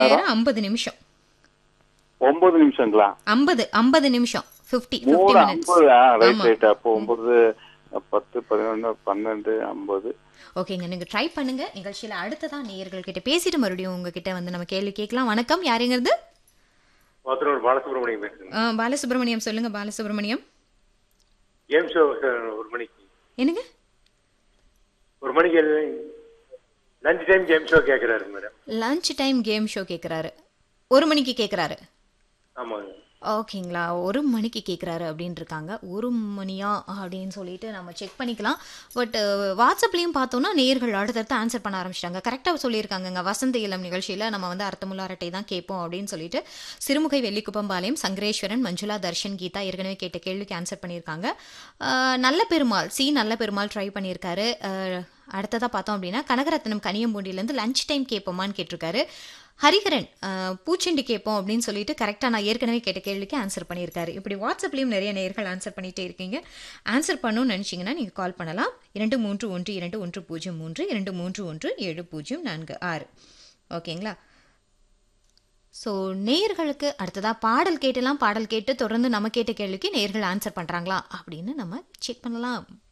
நேரம் ஐம்பது நிமிஷம் ஒன்பது நிமிஷங்களா ஐம்பது ஐம்பது நிமிஷம் ஃபிஃப்டி ஃபிஃப்டி மூணு மினிட்ஸ் ஐம்பது ரைட் ஆமா. ரைட் அப்போ ஒன்பது பத்து பதினொன்று பன்னெண்டு ஐம்பது ஓகேங்க நீங்க ட்ரை பண்ணுங்க நிகழ்ச்சியில அடுத்ததா நேயர்கள் கிட்ட பேசிட்டு மறுபடியும் உங்ககிட்ட வந்து நம்ம கேள்வி கேட்கலாம் வணக்கம் யாருங்கிறது மதுரை பாலசுப்ரமணியம் பேசுறேன் ஆ, பாலசுப்ரமணியம் சொல்லுங்க பாலசுப்ரமணியம் கேம் ஷோ ஒரு மணிக்கு என்னங்க ஒரு மணிக்கு லஞ்ச் டைம் கேம் ஷோ கேட்குறாரு madam lunch time game show கேட்குறாரு ஒரு மணிக்கு கேட்குறாரு ஆமாங்க ஓகேங்களா ஒரு மணிக்கு கேட்குறாரு அப்படின்னு இருக்காங்க ஒரு மணியா அப்படின்னு சொல்லிட்டு நம்ம செக் பண்ணிக்கலாம் பட் வாட்ஸ்அப்லேயும் பார்த்தோம்னா நேர்கள் அடுத்தடுத்து ஆன்சர் பண்ண ஆரம்பிச்சிட்டாங்க கரெக்டாக சொல்லியிருக்காங்கங்க வசந்த இளம் நிகழ்ச்சியில் நம்ம வந்து அர்த்தமுள்ள அரட்டை தான் கேட்போம் அப்படின்னு சொல்லிட்டு சிறுமுகை வெள்ளிக்குப்பம்பாளையம் சங்கரேஸ்வரன் மஞ்சுளா தர்ஷன் கீதா ஏற்கனவே கேட்ட கேள்விக்கு ஆன்சர் பண்ணியிருக்காங்க அஹ், நல்ல பெருமாள் சி நல்ல பெருமாள் ட்ரை பண்ணியிருக்காரு அஹ், அடுத்ததா பார்த்தோம் அப்படின்னா கனகரத்னம் கனியம்பூண்டிலேருந்து லஞ்ச் டைம் கேட்போமான்னு கேட்டிருக்காரு ஹரிஹரன் அஹ், பூச்செண்டு கேட்போம் அப்படின்னு சொல்லிட்டு கரெக்டாக நான் ஏற்கனவே கேட்ட கேள்விக்கு ஆன்சர் பண்ணியிருக்காரு இப்படி வாட்ஸ்அப்லேயும் நிறைய நேர்கள் ஆன்சர் பண்ணிட்டே இருக்கீங்க ஆன்சர் பண்ணணும்னு நினச்சிங்கன்னா நீங்கள் கால் பண்ணலாம் இரண்டு மூன்று ஒன்று இரண்டு ஒன்று பூஜ்ஜியம் மூன்று இரண்டு மூன்று ஒன்று ஏழு பூஜ்ஜியம் நான்கு ஆறு ஓகேங்களா ஸோ நேயர்களுக்கு அடுத்ததாக பாடல் கேட்டெல்லாம் பாடல் கேட்டு தொடர்ந்து நம்ம கேட்ட கேள்விக்கு நேயர்கள் ஆன்சர் பண்ணுறாங்களா அப்படின்னு நம்ம செக் பண்ணலாம்